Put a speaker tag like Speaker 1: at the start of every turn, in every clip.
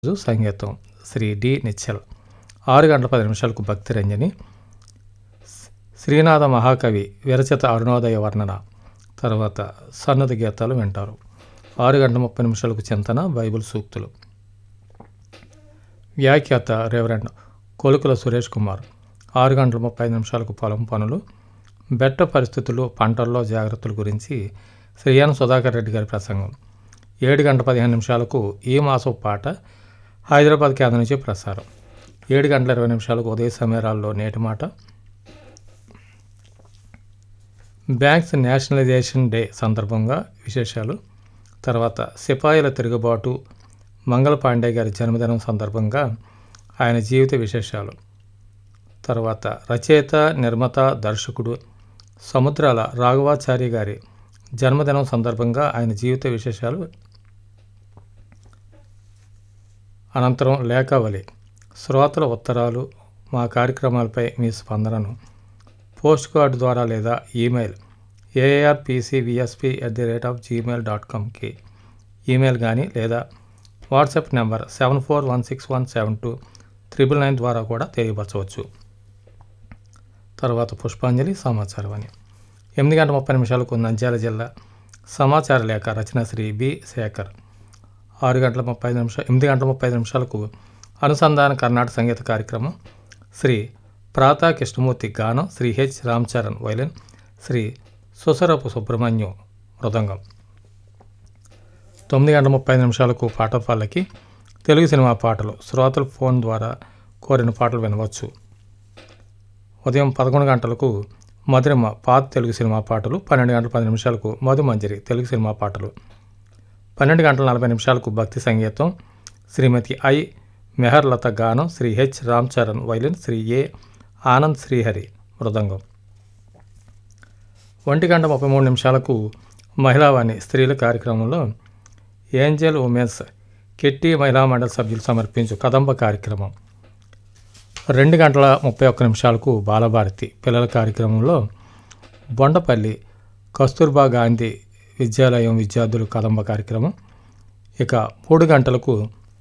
Speaker 1: రోజు సంగీతం శ్రీ డి నిశ్చల్ ఆరు గంటల పది నిమిషాలకు భక్తి రంజని శ్రీనాథ మహాకవి విరచిత అరుణోదయ వర్ణన తర్వాత సన్నతి గీతాలు వింటారు ఆరు గంటల ముప్పై నిమిషాలకు చింతన బైబిల్ సూక్తులు వ్యాఖ్యాత రేవరెండ్ కొలుకుల సురేష్ కుమార్ ఆరు గంటల ముప్పై ఐదు నిమిషాలకు పొలం పనులు బెట్ట పరిస్థితులు పంటల్లో జాగ్రత్తల గురించి శ్రీ ఎన్ సుధాకర్ రెడ్డి గారి ప్రసంగం ఏడు గంటల పదిహేను నిమిషాలకు ఈ మాసం పాట హైదరాబాద్ కేంద్రం నుంచి ప్రసారం ఏడు గంటల ఇరవై నిమిషాలకు ఉదయ సమయాల్లో నేటి మాట బ్యాంక్స్ నేషనలైజేషన్ డే సందర్భంగా విశేషాలు తర్వాత సిపాయిల తిరుగుబాటు మంగళ పాండే గారి జన్మదినం సందర్భంగా ఆయన జీవిత విశేషాలు తర్వాత రచయిత నిర్మాత దర్శకుడు సముద్రాల రాఘవాచారి గారి జన్మదినం సందర్భంగా ఆయన జీవిత విశేషాలు అనంతరం లేఖావళి శ్రోతల ఉత్తరాలు మా కార్యక్రమాలపై మీ స్పందనను పోస్ట్ కార్డు ద్వారా లేదా email ARPCVSP at the rate of Gmail dot కామ్కి ఈమెయిల్ కానీ లేదా WhatsApp number seven four one six one seven two triple nine ద్వారా కూడా తెలియపరచవచ్చు తర్వాత పుష్పాంజలి సమాచారం అని ఎనిమిది గంటల ముప్పై నిమిషాలకు నంద్యాల జిల్లా సమాచార లేఖ రచన శ్రీ బి శేఖర్ ఆరు గంటల ముప్పై ఐదు నిమిషాలు ఎనిమిది గంటల ముప్పై ఐదు నిమిషాలకు అనుసంధాన కర్ణాటక సంగీత కార్యక్రమం శ్రీ ప్రాతా కృష్ణమూర్తి గానం శ్రీ హెచ్ రామ్ చరణ్ వైలిన్ శ్రీ సుసరపు సుబ్రహ్మణ్యం మృదంగం తొమ్మిది గంటల ముప్పై ఐదు నిమిషాలకు పాట పాళ్ళకి తెలుగు సినిమా పాటలు శ్రోతలు ఫోన్ ద్వారా కోరిన పాటలు వినవచ్చు ఉదయం పదకొండు గంటలకు మధురిమ పాత తెలుగు సినిమా పాటలు పన్నెండు గంటల పది నిమిషాలకు మధుమంజరి తెలుగు సినిమా పాటలు పన్నెండు గంటల నలభై నిమిషాలకు భక్తి సంగీతం శ్రీమతి ఐ మెహర్లత గానం Shri H Ram Charan violin Shri A Anand Srihari మృదంగం ఒంటి గంట ముప్పై మూడు నిమిషాలకు మహిళావాణి స్త్రీల కార్యక్రమంలో ఏంజల్ ఉమెన్స్ కెట్టి మహిళా మండలి సభ్యులు సమర్పించు కదంబ కార్యక్రమం రెండు గంటల ముప్పై ఒక్క నిమిషాలకు బాలభారతి పిల్లల కార్యక్రమంలో బొండపల్లి కస్తూర్బా గాంధీ విద్యాలయం విద్యార్థులు కదంబ కార్యక్రమం ఇక మూడు గంటలకు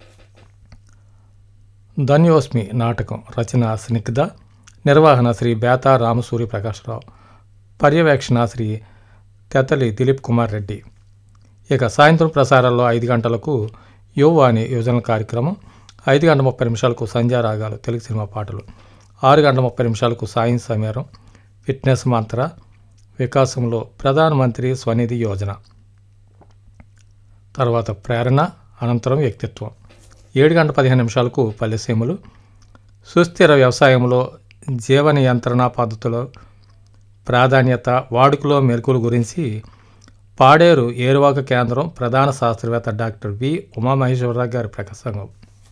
Speaker 1: ధన్యోస్మి నాటకం రచన స్నిగ్ధ నిర్వహణ శ్రీ బేతా రామసూరి ప్రకాశ్రావు పర్యవేక్షణ శ్రీ తెతలి దిలీప్ కుమార్ రెడ్డి ఇక సాయంత్రం ప్రసారాల్లో ఐదు గంటలకు యువవాణి యువజన కార్యక్రమం ఐదు గంటల ముప్పై నిమిషాలకు సంధ్యారాగాలు తెలుగు సినిమా పాటలు ఆరు గంటల ముప్పై నిమిషాలకు సాయం సమీరం ఫిట్నెస్ మంత్ర వికాసంలో ప్రధానమంత్రి స్వనిధి యోజన తర్వాత ప్రేరణ అనంతరం వ్యక్తిత్వం ఏడు గంటల పదిహేను నిమిషాలకు పల్లెసీమలు సుస్థిర వ్యవసాయంలో జీవ నియంత్రణ పద్ధతుల ప్రాధాన్యత వాడుకలో మెరుకుల గురించి పాడేరు ఏరువాక కేంద్రం ప్రధాన శాస్త్రవేత్త డాక్టర్ వి ఉమామహేశ్వరరావు గారి ప్రసంగం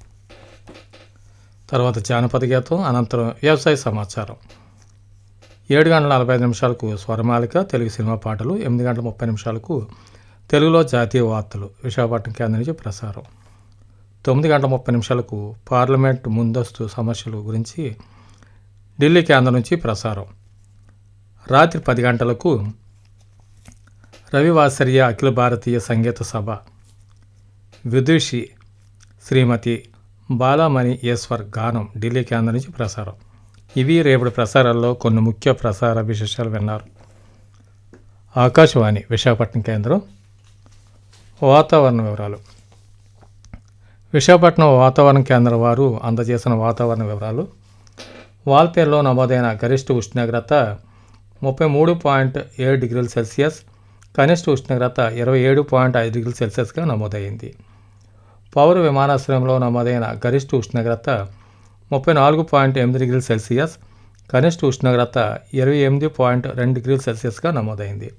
Speaker 1: తర్వాత జానపద గీతం అనంతరం వ్యవసాయ సమాచారం ఏడు గంటల నలభై ఐదు నిమిషాలకు స్వరమాలిక తెలుగు సినిమా పాటలు ఎనిమిది గంటల ముప్పై నిమిషాలకు తెలుగులో జాతీయ వార్తలు విశాఖపట్నం కేంద్రం నుంచి ప్రసారం తొమ్మిది గంటల ముప్పై నిమిషాలకు పార్లమెంట్ ముందస్తు సమస్యలు గురించి ఢిల్లీ కేంద్రం నుంచి ప్రసారం రాత్రి పది గంటలకు రవివాసర్య అఖిల భారతీయ సంగీత సభ విదుషి శ్రీమతి బాలామణి ఈశ్వర్ గానం ఢిల్లీ కేంద్రం నుంచి ప్రసారం ఇవి రేపటి ప్రసారాల్లో కొన్ని ముఖ్య ప్రసార విశేషాలు విన్నారు ఆకాశవాణి విశాఖపట్నం కేంద్రం వాతావరణ వివరాలు విశాఖపట్నం వాతావరణ కేంద్రం వారు అందజేసిన వాతావరణ వివరాలు వాల్పేరులో నమోదైన గరిష్ట ఉష్ణోగ్రత ముప్పై మూడు పాయింట్ ఏడు డిగ్రీల సెల్సియస్ కనిష్ట ఉష్ణోగ్రత ఇరవై ఏడు పాయింట్ ఐదు డిగ్రీల సెల్సియస్గా నమోదైంది పౌర విమానాశ్రయంలో నమోదైన గరిష్ట ఉష్ణోగ్రత ముప్పై నాలుగు పాయింట్ ఎనిమిది డిగ్రీల సెల్సియస్ కనిష్ట ఉష్ణోగ్రత ఇరవై ఎనిమిది పాయింట్ రెండు డిగ్రీల సెల్సియస్గా నమోదైంది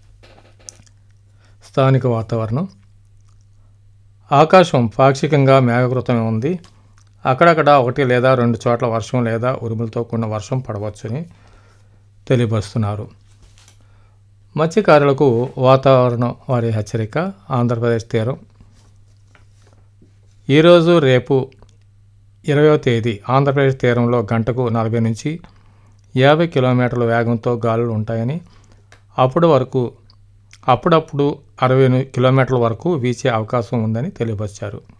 Speaker 1: స్థానిక వాతావరణం ఆకాశం పాక్షికంగా మేఘకృతమే ఉంది అక్కడక్కడ ఒకటి లేదా రెండు చోట్ల వర్షం లేదా ఉరుములతో కూడిన వర్షం పడవచ్చని తెలియపరుస్తున్నారు మత్స్యకారులకు వాతావరణం వారి హెచ్చరిక ఆంధ్రప్రదేశ్ తీరం ఈరోజు రేపు ఇరవయో తేదీ ఆంధ్రప్రదేశ్ తీరంలో గంటకు నలభై నుంచి యాభై కిలోమీటర్ల వేగంతో గాలులు ఉంటాయని అప్పటి వరకు అప్పుడప్పుడు అరవై కిలోమీటర్ల వరకు వీచే అవకాశం ఉందని తెలియపరిచారు